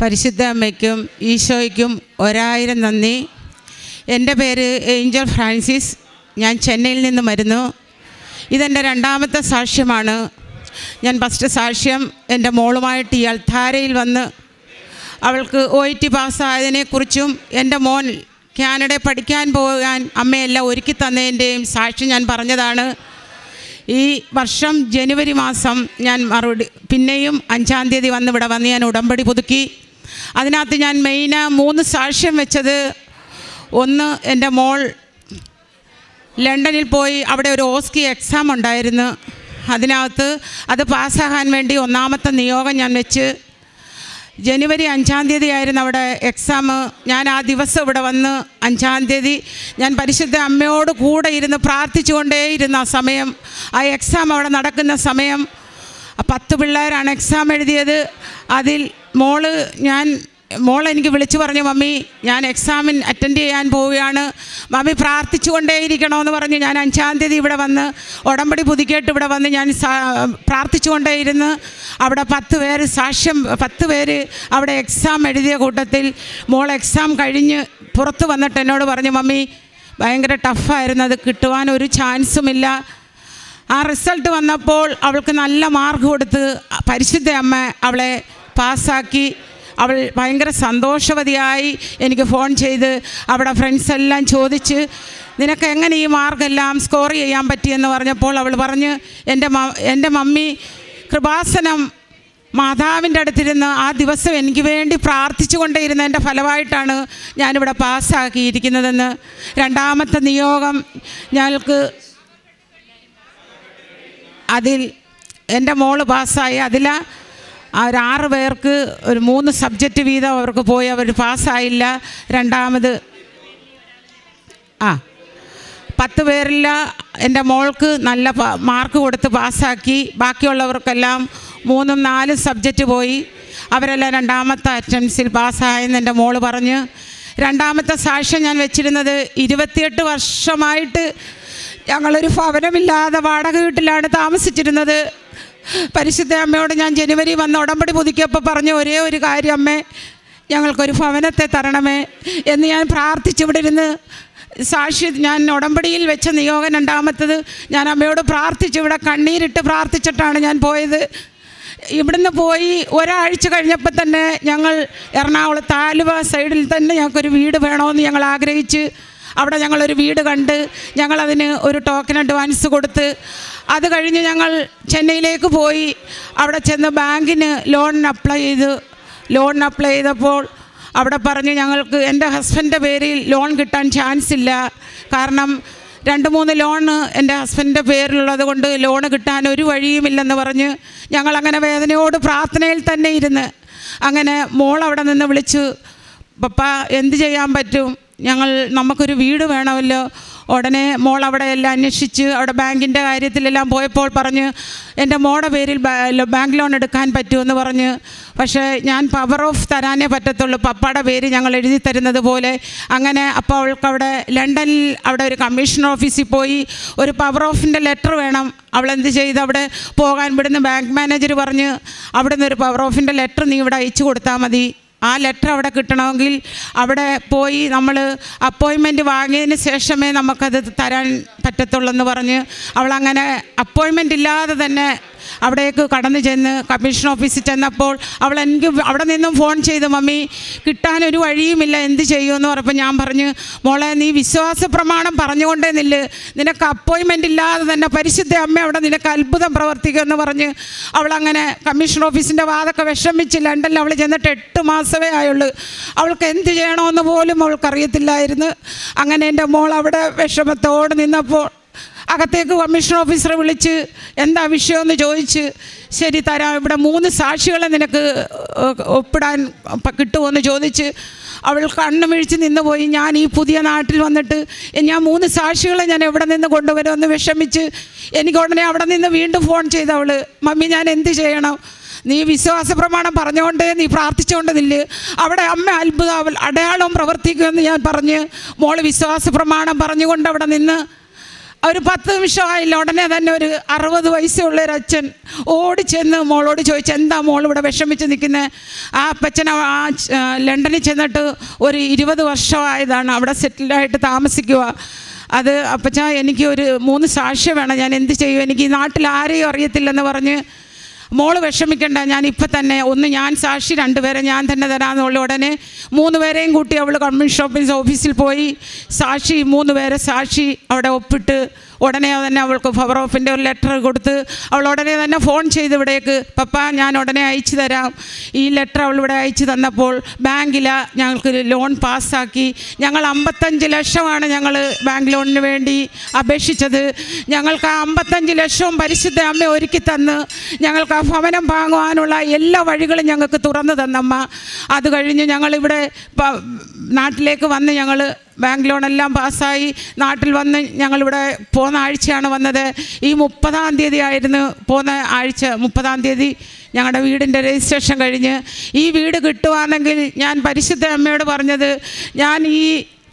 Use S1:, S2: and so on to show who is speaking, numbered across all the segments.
S1: പരിശുദ്ധ അമ്മയ്ക്കും ഈശോയ്ക്കും ഒരായിരം നന്ദി എൻ്റെ പേര് ഏഞ്ചൽ ഫ്രാൻസിസ് ഞാൻ ചെന്നൈയിൽ നിന്ന് വരുന്നു ഇതെൻ്റെ രണ്ടാമത്തെ സാക്ഷ്യമാണ് ഞാൻ ഫസ്റ്റ് സാക്ഷ്യം എൻ്റെ മോളുമായിട്ട് ഈ അൽത്താരയിൽ വന്ന് അവൾക്ക് ഒ ഐ ടി പാസ്സായതിനെക്കുറിച്ചും എൻ്റെ മോൻ കാനഡയിൽ പഠിക്കാൻ പോകാൻ അമ്മയെല്ലാം ഒരുക്കി തന്നതിൻ്റെയും സാക്ഷി ഞാൻ പറഞ്ഞതാണ് ഈ വർഷം ജനുവരി മാസം ഞാൻ മറുപടി പിന്നെയും അഞ്ചാം തീയതി വന്ന് ഇവിടെ വന്ന് ഞാൻ ഉടമ്പടി പുതുക്കി അതിനകത്ത് ഞാൻ മെയിന് മൂന്ന് സാക്ഷ്യം വെച്ചത് ഒന്ന് എൻ്റെ മോൾ ലണ്ടനിൽ പോയി അവിടെ ഒരു ഓസ്കി എക്സാം ഉണ്ടായിരുന്നു അതിനകത്ത് അത് പാസ്സാകാൻ വേണ്ടി ഒന്നാമത്തെ നിയോഗം ഞാൻ വെച്ച് ജനുവരി അഞ്ചാം തീയതി ആയിരുന്നു അവിടെ എക്സാം ഞാൻ ആ ദിവസം ഇവിടെ വന്ന് അഞ്ചാം തീയതി ഞാൻ പരിശുദ്ധ അമ്മയോട് കൂടെ ഇരുന്ന് പ്രാർത്ഥിച്ചുകൊണ്ടേയിരുന്ന ആ സമയം ആ എക്സാം അവിടെ നടക്കുന്ന സമയം പത്ത് പിള്ളേരാണ് എക്സാം എഴുതിയത് അതിൽ മോള് ഞാൻ മോൾ എനിക്ക് വിളിച്ചു പറഞ്ഞു മമ്മി ഞാൻ എക്സാമിൻ അറ്റൻഡ് ചെയ്യാൻ പോവുകയാണ് മമ്മി പ്രാർത്ഥിച്ചുകൊണ്ടേയിരിക്കണമെന്ന് പറഞ്ഞ് ഞാൻ അഞ്ചാം തീയതി ഇവിടെ വന്ന് ഉടമ്പടി പുതുക്കിയിട്ട് ഇവിടെ വന്ന് ഞാൻ സാ- പ്രാർത്ഥിച്ചുകൊണ്ടേയിരുന്ന് അവിടെ പത്ത് പേര് സാക്ഷ്യം പത്ത് പേര് അവിടെ എക്സാം എഴുതിയ കൂട്ടത്തിൽ മോൾ എക്സാം കഴിഞ്ഞ് പുറത്ത് വന്നിട്ട് എന്നോട് പറഞ്ഞു മമ്മി ഭയങ്കര ടഫായിരുന്നു അത് കിട്ടുവാൻ ഒരു ചാൻസുമില്ല ആ റിസൾട്ട് വന്നപ്പോൾ അവൾക്ക് നല്ല മാർക്ക് കൊടുത്ത് പരിശുദ്ധ അമ്മ അവളെ പാസ്സാക്കി അവൾ ഭയങ്കര സന്തോഷവതിയായി എനിക്ക് ഫോൺ ചെയ്ത് അവിടെ ഫ്രണ്ട്സ് എല്ലാം ചോദിച്ച് നിനക്ക് എങ്ങനെ ഈ മാർക്കെല്ലാം സ്കോർ ചെയ്യാൻ പറ്റിയെന്ന് പറഞ്ഞപ്പോൾ അവൾ പറഞ്ഞ് എൻ്റെ മ എൻ്റെ മമ്മി കൃപാസനം മാതാവിൻ്റെ അടുത്തിരുന്ന് ആ ദിവസം എനിക്ക് വേണ്ടി പ്രാർത്ഥിച്ചു കൊണ്ടേയിരുന്നതിൻ്റെ ഫലമായിട്ടാണ് ഞാനിവിടെ പാസ്സാക്കിയിരിക്കുന്നതെന്ന് രണ്ടാമത്തെ നിയോഗം ഞങ്ങൾക്ക് അതിൽ എൻ്റെ മോള് പാസ്സായി അതിൽ ആ ഒരു ആറ് പേർക്ക് ഒരു മൂന്ന് സബ്ജക്റ്റ് വീതം അവർക്ക് പോയി അവർ പാസ്സായില്ല രണ്ടാമത് ആ പത്ത് പേരിൽ എൻ്റെ മോൾക്ക് നല്ല പ- മാർക്ക് കൊടുത്ത് പാസ്സാക്കി ബാക്കിയുള്ളവർക്കെല്ലാം മൂന്നും നാലും സബ്ജക്റ്റ് പോയി അവരെല്ലാം രണ്ടാമത്തെ അറ്റംപ്റ്റ്സിൽ പാസ്സായെന്ന് എൻ്റെ മോള് പറഞ്ഞ് രണ്ടാമത്തെ സാക്ഷ്യം ഞാൻ വെച്ചിരുന്നത് ഇരുപത്തിയെട്ട് വർഷമായിട്ട് ഞങ്ങളൊരു ഭവനമില്ലാതെ വാടക വീട്ടിലാണ് താമസിച്ചിരുന്നത് പരിശുദ്ധ അമ്മയോട് ഞാൻ ജനുവരി വന്ന് ഉടമ്പടി പുതുക്കിയപ്പോൾ പറഞ്ഞ ഒരേ ഒരു കാര്യം അമ്മേ ഞങ്ങൾക്കൊരു ഭവനത്തെ തരണമേ എന്ന് ഞാൻ പ്രാർത്ഥിച്ചിവിടെ ഇരുന്ന് സാക്ഷി ഞാൻ ഉടമ്പടിയിൽ വെച്ച നിയോഗം രണ്ടാമത്തത് ഞാൻ അമ്മയോട് പ്രാർത്ഥിച്ച് ഇവിടെ കണ്ണീരിട്ട് പ്രാർത്ഥിച്ചിട്ടാണ് ഞാൻ പോയത് ഇവിടുന്ന് പോയി ഒരാഴ്ച കഴിഞ്ഞപ്പോൾ തന്നെ ഞങ്ങൾ എറണാകുളത്ത് ആലുവ സൈഡിൽ തന്നെ ഞങ്ങൾക്കൊരു വീട് വേണമെന്ന് ഞങ്ങൾ ആഗ്രഹിച്ച് അവിടെ ഞങ്ങളൊരു വീട് കണ്ട് ഞങ്ങളതിന് ഒരു ടോക്കൺ അഡ്വാൻസ് കൊടുത്ത് അത് കഴിഞ്ഞ് ഞങ്ങൾ ചെന്നൈയിലേക്ക് പോയി അവിടെ ചെന്ന് ബാങ്കിന് ലോണിന് അപ്ലൈ ചെയ്ത് ലോണിന് അപ്ലൈ ചെയ്തപ്പോൾ അവിടെ പറഞ്ഞു ഞങ്ങൾക്ക് എൻ്റെ ഹസ്ബൻഡിൻ്റെ പേരിൽ ലോൺ കിട്ടാൻ ചാൻസ് ഇല്ല കാരണം രണ്ട് മൂന്ന് ലോണ് എൻ്റെ ഹസ്ബൻഡിൻ്റെ പേരിലുള്ളത് കൊണ്ട് ലോണ് കിട്ടാൻ ഒരു വഴിയുമില്ലെന്ന് പറഞ്ഞ് ഞങ്ങളങ്ങനെ വേദനയോട് പ്രാർത്ഥനയിൽ തന്നെ ഇരുന്ന് അങ്ങനെ മോൾ അവിടെ നിന്ന് വിളിച്ചു പപ്പ എന്ത് ചെയ്യാൻ പറ്റും ഞങ്ങൾ നമുക്കൊരു വീട് വേണമല്ലോ ഉടനെ മോൾ അവിടെ എല്ലാം അന്വേഷിച്ച് അവിടെ ബാങ്കിൻ്റെ കാര്യത്തിലെല്ലാം പോയപ്പോൾ പറഞ്ഞ് എൻ്റെ മോടെ പേരിൽ ബാ- ബാങ്ക് ലോൺ എടുക്കാൻ പറ്റുമെന്ന് പറഞ്ഞ് പക്ഷേ ഞാൻ പവർ ഓഫ് തരാനേ പറ്റത്തുള്ളൂ പപ്പയുടെ പേര് ഞങ്ങൾ എഴുതി തരുന്നത് പോലെ അങ്ങനെ അപ്പോൾ അവൾക്ക് അവിടെ ലണ്ടനിൽ അവിടെ ഒരു കമ്മീഷൻ ഓഫീസിൽ പോയി ഒരു പവർ ഓഫിൻ്റെ ലെറ്റർ വേണം അവൾ എന്ത് ചെയ്ത് അവിടെ പോകാൻ ഇവിടുന്ന് ബാങ്ക് മാനേജർ പറഞ്ഞ് അവിടുന്ന് ഒരു പവർ ഓഫിൻ്റെ ലെറ്റർ നീ ഇവിടെ അയച്ചു കൊടുത്താൽ മതി ആ ലെറ്റർ അവിടെ കിട്ടണമെങ്കിൽ അവിടെ പോയി നമ്മൾ അപ്പോയിൻമെൻറ്റ് വാങ്ങിയതിന് ശേഷമേ നമുക്കത് തരാൻ പറ്റത്തുള്ളൂ എന്ന് പറഞ്ഞ് അവളങ്ങനെ അപ്പോയിൻമെൻ്റ് ഇല്ലാതെ തന്നെ അവിടേക്ക് കടന്നു ചെന്ന് കമ്മീഷൻ ഓഫീസിൽ ചെന്നപ്പോൾ അവൾ എനിക്ക് അവിടെ നിന്നും ഫോൺ ചെയ്തു മമ്മി കിട്ടാനൊരു വഴിയുമില്ല എന്ത് ചെയ്യുമെന്ന് പറഞ്ഞപ്പോൾ ഞാൻ പറഞ്ഞു മോളെ നീ വിശ്വാസ പ്രമാണം പറഞ്ഞുകൊണ്ടേ നില്ല് നിനക്ക് അപ്പോയിൻമെൻ്റ് ഇല്ലാതെ തന്നെ പരിശുദ്ധ അമ്മ അവിടെ നിനക്ക് അത്ഭുതം പ്രവർത്തിക്കുമെന്ന് പറഞ്ഞ് അവളങ്ങനെ കമ്മീഷൻ ഓഫീസിൻ്റെ വാതൊക്കെ വിഷമിച്ച് ലണ്ടനിൽ അവൾ ചെന്നിട്ട് എട്ട് മാസമേ ആയുള്ളൂ അവൾക്ക് എന്ത് ചെയ്യണമെന്ന് പോലും അവൾക്കറിയത്തില്ലായിരുന്നു അങ്ങനെ എൻ്റെ മോൾ അവിടെ വിഷമത്തോട് നിന്നപ്പോൾ അകത്തേക്ക് കമ്മീഷൻ ഓഫീസറെ വിളിച്ച് എന്താ വിഷയമെന്ന് ചോദിച്ച് ശരി തരാം ഇവിടെ മൂന്ന് സാക്ഷികളെ നിനക്ക് ഏഹ്, ഒപ്പിടാൻ പ- കിട്ടുമോ ചോദിച്ച് അവൾ കണ്ണു മിഴിച്ച് നിന്ന് പോയി ഞാൻ ഈ പുതിയ നാട്ടിൽ വന്നിട്ട് ഞാൻ മൂന്ന് സാക്ഷികളെ ഞാൻ എവിടെ നിന്ന് കൊണ്ടുവരുമെന്ന് വിഷമിച്ച് എനിക്ക് ഉടനെ അവിടെ നിന്ന് വീണ്ടും ഫോൺ ചെയ്ത് അവൾ മമ്മി ഞാൻ എന്ത് ചെയ്യണം നീ വിശ്വാസ പ്രമാണം പറഞ്ഞുകൊണ്ട് നീ പ്രാർത്ഥിച്ചുകൊണ്ട് നില്ല് അവിടെ അമ്മ അത്ഭുത അടയാളം പ്രവർത്തിക്കുമെന്ന് ഞാൻ പറഞ്ഞ് മോള് വിശ്വാസ പ്രമാണം പറഞ്ഞുകൊണ്ട് അവിടെ നിന്ന് ഒരു പത്ത് നിമിഷമായില്ല ഉടനെ തന്നെ ഒരു അറുപത് വയസ്സുള്ള ഒരു അച്ഛൻ ഓടിച്ചെന്ന് മോളോട് ചോദിച്ചു എന്താ മോൾ ഇവിടെ വിഷമിച്ച് നിൽക്കുന്നത് ആ അപ്പച്ചൻ ആ ആ ച- ആ ലണ്ടനിൽ ചെന്നിട്ട് ഒരു ഇരുപത് വർഷമായതാണ് അവിടെ സെറ്റിൽഡായിട്ട് താമസിക്കുക അത് അപ്പച്ച എനിക്ക് ഒരു മൂന്ന് സാക്ഷ്യം വേണം ഞാൻ എന്ത് ചെയ്യും എനിക്ക് ഈ നാട്ടിൽ ആരെയും അറിയത്തില്ലെന്ന് പറഞ്ഞ് മോള് വിഷമിക്കണ്ട ഞാൻ ഇപ്പം തന്നെ ഒന്ന് ഞാൻ സാക്ഷി രണ്ടുപേരെ ഞാൻ തന്നെ തരാമെന്നുള്ള ഉടനെ മൂന്ന് പേരെയും കൂട്ടി അവൾ കൺവെൻഷൻ ഓഫീസ് ഓഫീസിൽ പോയി സാക്ഷി മൂന്ന് പേരെ സാക്ഷി അവിടെ ഒപ്പിട്ട് ഉടനെ തന്നെ അവൾക്ക് പവർ ഓഫിൻ്റെ ഒരു ലെറ്റർ കൊടുത്ത് അവൾ ഉടനെ തന്നെ ഫോൺ ചെയ്ത് ഇവിടേക്ക് പപ്പ ഞാൻ ഉടനെ അയച്ചു തരാം ഈ ലെറ്റർ അവൾ ഇവിടെ അയച്ചു തന്നപ്പോൾ ബാങ്കില ഞങ്ങൾക്ക് ലോൺ പാസ്സാക്കി ഞങ്ങൾ അമ്പത്തഞ്ച് ലക്ഷമാണ് ഞങ്ങൾ ബാങ്ക് ലോണിന് വേണ്ടി അപേക്ഷിച്ചത് ഞങ്ങൾക്ക് ആ അമ്പത്തഞ്ച് ലക്ഷവും പരിശുദ്ധ അമ്മ ഒരുക്കി തന്ന് ഞങ്ങൾക്ക് ആ ഭവനം വാങ്ങുവാനുള്ള എല്ലാ വഴികളും ഞങ്ങൾക്ക് തുറന്നു തന്നമ്മ അത് കഴിഞ്ഞ് ഞങ്ങളിവിടെ പ- നാട്ടിലേക്ക് വന്ന് ഞങ്ങൾ ബാങ്ക് ലോണെല്ലാം പാസ്സായി നാട്ടിൽ വന്ന് ഞങ്ങളിവിടെ പോന്ന ആഴ്ചയാണ് വന്നത് ഈ മുപ്പതാം തീയതി ആയിരുന്നു പോന്ന ആഴ്ച മുപ്പതാം തീയതി ഞങ്ങളുടെ വീടിൻ്റെ രജിസ്ട്രേഷൻ കഴിഞ്ഞ് ഈ വീട് കിട്ടുവാണെങ്കിൽ ഞാൻ പരിശുദ്ധ അമ്മയോട് പറഞ്ഞത് ഞാൻ ഈ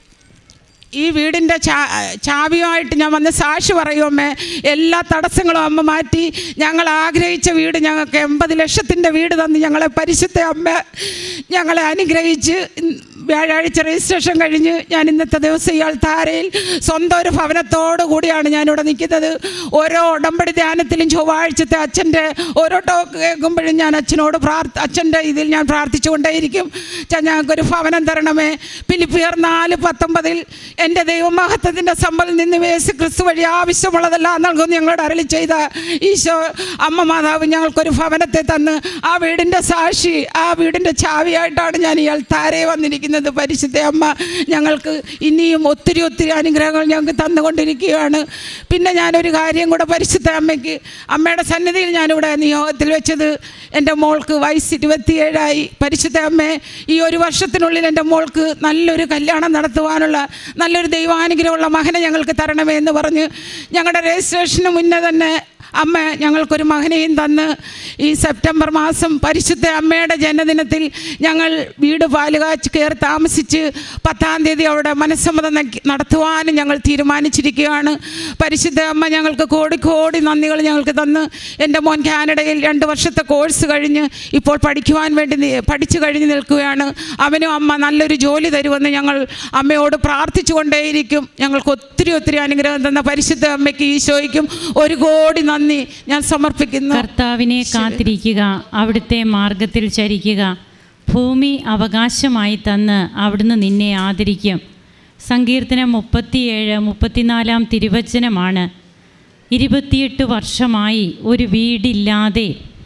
S1: ഈ വീടിൻ്റെ ചാ ചാവിയുമായിട്ട് ഞാൻ വന്ന് സാക്ഷി പറയുമേ എല്ലാ തടസ്സങ്ങളും അമ്മ മാറ്റി ഞങ്ങൾ ആഗ്രഹിച്ച വീട് ഞങ്ങൾക്ക് എൺപത് ലക്ഷത്തിൻ്റെ വീട് തന്ന് ഞങ്ങളെ പരിശുദ്ധ അമ്മ ഞങ്ങളെ അനുഗ്രഹിച്ച് ഇന്ന് വ്യാഴാഴ്ച രജിസ്ട്രേഷൻ കഴിഞ്ഞ് ഞാൻ ഇന്നത്തെ ദിവസം ഇയാൾ താരയിൽ സ്വന്തം ഒരു ഭവനത്തോടു കൂടിയാണ് ഞാനിവിടെ നിൽക്കുന്നത് ഓരോ ഉടമ്പടി ധ്യാനത്തിലും ചൊവ്വാഴ്ചത്തെ അച്ഛൻ്റെ ഓരോ ടോക്ക് കേൾക്കുമ്പോഴും ഞാൻ അച്ഛനോട് പ്രാർത്ഥ അച്ഛൻ്റെ ഇതിൽ ഞാൻ പ്രാർത്ഥിച്ചുകൊണ്ടേയിരിക്കും അച്ഛാ ഞങ്ങൾക്കൊരു ഭവനം തരണമേ ഫിലിപ്പിയർ നാല് പത്തൊമ്പതിൽ എൻ്റെ ദൈവമഹത്വത്തിൻ്റെ സമ്പൽ നിന്ന് യേശു ക്രിസ്തു വഴി ആവശ്യമുള്ളതെല്ലാം നൽകുന്നു ഞങ്ങളോട് അരളി ചെയ്ത ഈശോ അമ്മ മാതാവ് ഞങ്ങൾക്കൊരു ഭവനത്തെ തന്ന് ആ വീടിൻ്റെ സാക്ഷി ആ വീടിൻ്റെ ചാവിയായിട്ടാണ് ഞാൻ ഇയാൾ താരേ വന്നിരിക്കുന്നത് പരിശുദ്ധ അമ്മ ഞങ്ങൾക്ക് ഇനിയും ഒത്തിരി ഒത്തിരി അനുഗ്രഹങ്ങൾ ഞങ്ങൾക്ക് തന്നുകൊണ്ടിരിക്കുകയാണ് പിന്നെ ഞാനൊരു കാര്യം കൂടെ പരിശുദ്ധ അമ്മയ്ക്ക് അമ്മയുടെ സന്നിധിയിൽ ഞാനിവിടെ നിയോഗത്തിൽ വെച്ചത് എൻ്റെ മോൾക്ക് വയസ്സ് ഇരുപത്തിയേഴായി പരിശുദ്ധ അമ്മേ ഈ ഒരു വർഷത്തിനുള്ളിൽ എൻ്റെ മോൾക്ക് നല്ലൊരു കല്യാണം നടത്തുവാനുള്ള നല്ലൊരു ദൈവാനുഗ്രഹമുള്ള മകനെ ഞങ്ങൾക്ക് തരണമേ എന്ന് പറഞ്ഞ് ഞങ്ങളുടെ രജിസ്ട്രേഷന് മുന്നേ തന്നെ അമ്മ ഞങ്ങൾക്കൊരു മകനെയും തന്ന് ഈ സെപ്റ്റംബർ മാസം പരിശുദ്ധ അമ്മയുടെ ജന്മദിനത്തിൽ ഞങ്ങൾ വീട് പാലുകാച്ച് കയറി താമസിച്ച് പത്താം തീയതി അവിടെ മനസ്സമ്മതം നക്കി- നടത്തുവാനും ഞങ്ങൾ തീരുമാനിച്ചിരിക്കുകയാണ് പരിശുദ്ധ അമ്മ ഞങ്ങൾക്ക് കോടി കോടി നന്ദികൾ ഞങ്ങൾക്ക് തന്ന് എൻ്റെ മോൻ കാനഡയിൽ രണ്ട് വർഷത്തെ കോഴ്സ് കഴിഞ്ഞ് ഇപ്പോൾ പഠിക്കുവാൻ വേണ്ടി നി- പഠിച്ചു കഴിഞ്ഞ് നിൽക്കുകയാണ് അവനും അമ്മ നല്ലൊരു ജോലി തരുമെന്ന് ഞങ്ങൾ അമ്മയോട് പ്രാർത്ഥിച്ചു കൊണ്ടേയിരിക്കും ഞങ്ങൾക്ക് ഒത്തിരി ഒത്തിരി അനുഗ്രഹം തന്ന പരിശുദ്ധ അമ്മയ്ക്ക് ഈശോയ്ക്കും ഒരു കോടി നന്ദി ഞാൻ സമർപ്പിക്കുന്നു
S2: കർത്താവിനെ കാത്തിരിക്കുക അവിടുത്തെ മാർഗത്തിൽ ചരിക്കുക ഭൂമി അവകാശമായി തന്ന് അവിടുന്ന് നിന്നെ ആദരിക്കും സങ്കീർത്തനം മുപ്പത്തിയേഴ് മുപ്പത്തിനാലാം തിരുവചനമാണ് ഇരുപത്തിയെട്ട് വർഷമായി ഒരു വീടില്ലാതെ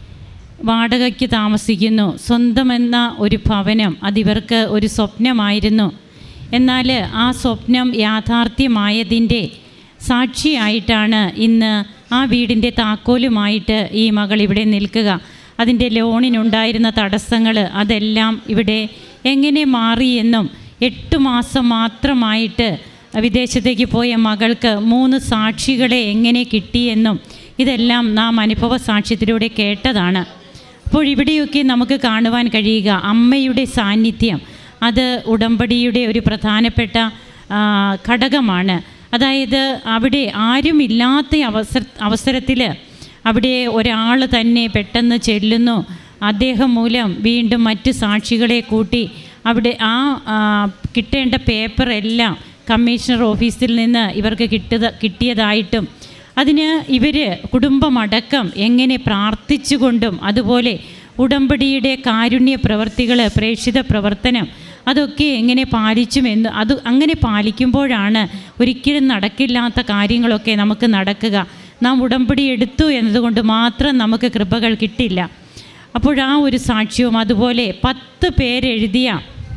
S2: വാടകയ്ക്ക് താമസിക്കുന്നു സ്വന്തമെന്ന ഒരു ഭവനം അതിവർക്ക് ഒരു സ്വപ്നമായിരുന്നു എന്നാൽ ആ സ്വപ്നം യാഥാർത്ഥ്യമായതിൻ്റെ സാക്ഷിയായിട്ടാണ് ഇന്ന് ആ വീടിൻ്റെ താക്കോലുമായിട്ട് ഈ മകൾ ഇവിടെ നിൽക്കുക അതിൻ്റെ ലോണിനുണ്ടായിരുന്ന തടസ്സങ്ങൾ അതെല്ലാം ഇവിടെ എങ്ങനെ മാറിയെന്നും എട്ട് മാസം മാത്രമായിട്ട് വിദേശത്തേക്ക് പോയ മകൾക്ക് മൂന്ന് സാക്ഷികളെ എങ്ങനെ കിട്ടിയെന്നും ഇതെല്ലാം നാം അനുഭവ സാക്ഷ്യത്തിലൂടെ കേട്ടതാണ് അപ്പോൾ ഇവിടെയൊക്കെ നമുക്ക് കാണുവാൻ കഴിയുക അമ്മയുടെ സാന്നിധ്യം അത് ഉടമ്പടിയുടെ ഒരു പ്രധാനപ്പെട്ട ആ, ഘടകമാണ് അതായത് അവിടെ ആരുമില്ലാത്ത അവസര അവസരത്തിൽ അവിടെ ഒരാൾ തന്നെ പെട്ടെന്ന് ചെല്ലുന്നു അദ്ദേഹം മൂലം വീണ്ടും മറ്റ് സാക്ഷികളെ കൂട്ടി അവിടെ ആ ആ, കിട്ടേണ്ട പേപ്പർ എല്ലാം കമ്മീഷണർ ഓഫീസിൽ നിന്ന് ഇവർക്ക് കിട്ടിയത് കിട്ടിയതായിട്ടും അതിന് ഇവർ കുടുംബമടക്കം എങ്ങനെ പ്രാർത്ഥിച്ചുകൊണ്ടും അതുപോലെ ഉടമ്പടിയുടെ കാരുണ്യ പ്രവർത്തികൾ പ്രേക്ഷിത പ്രവർത്തനം അതൊക്കെ എങ്ങനെ പാലിച്ചുമെന്ന് അത് അങ്ങനെ പാലിക്കുമ്പോഴാണ് ഒരിക്കലും നടക്കില്ലാത്ത കാര്യങ്ങളൊക്കെ നമുക്ക് നടക്കുക നാം ഉടമ്പടി എടുത്തു എന്നതുകൊണ്ട് മാത്രം നമുക്ക് കൃപകൾ കിട്ടില്ല അപ്പോൾ ആ ഒരു സാക്ഷ്യവും അതുപോലെ പത്ത് പേരെഴുതിയ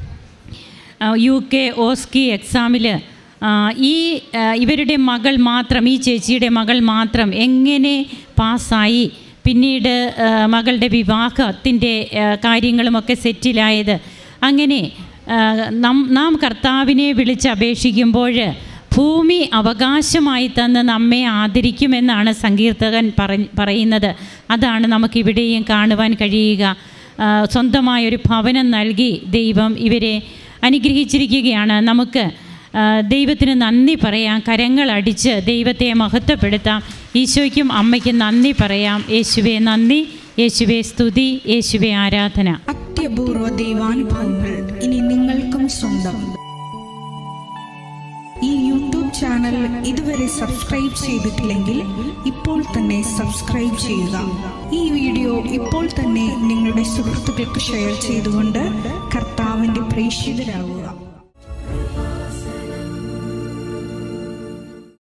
S2: ആ, യു കെ ഓസ്കി എക്സാമിൽ ഈ ആ, ഇവരുടെ മകൾ മാത്രം ഈ ചേച്ചിയുടെ മകൾ മാത്രം എങ്ങനെ പാസ്സായി പിന്നീട് ആ, മകളുടെ വിവാഹത്തിൻ്റെ ആ, കാര്യങ്ങളുമൊക്കെ സെറ്റിലായത് അങ്ങനെ ആ, നം നാം കർത്താവിനെ വിളിച്ച് അപേക്ഷിക്കുമ്പോൾ ഭൂമി അവകാശമായി തന്ന് നമ്മെ ആദരിക്കുമെന്നാണ് സങ്കീർത്തകൻ പറ- പറയുന്നത് അതാണ് നമുക്കിവിടെയും കാണുവാൻ കഴിയുക ആ, സ്വന്തമായൊരു ഭവനം നൽകി ദൈവം ഇവരെ അനുഗ്രഹിച്ചിരിക്കുകയാണ് നമുക്ക് ആ, ദൈവത്തിന് നന്ദി പറയാം കരങ്ങൾ അടിച്ച് ദൈവത്തെ മഹത്വപ്പെടുത്താം ഈശോയ്ക്കും അമ്മയ്ക്കും നന്ദി പറയാം യേശുവെ നന്ദി യേശുവെ സ്തുതി യേശുവെ ആരാധന
S3: അത്യപൂർവ ദൈവാനുഭവങ്ങൾ ഇനി നിങ്ങൾക്കും സ്വന്തം ഈ യൂട്യൂബ് ചാനൽ ഇതുവരെ സബ്സ്ക്രൈബ് ചെയ്തിട്ടില്ലെങ്കിൽ ഇപ്പോൾ തന്നെ സബ്സ്ക്രൈബ് ചെയ്യുക ഈ വീഡിയോ ഇപ്പോൾ തന്നെ നിങ്ങളുടെ സുഹൃത്തുക്കൾക്ക് ഷെയർ ചെയ്തുകൊണ്ട് കർത്താവിൻ്റെ പ്രേക്ഷിതരാകുക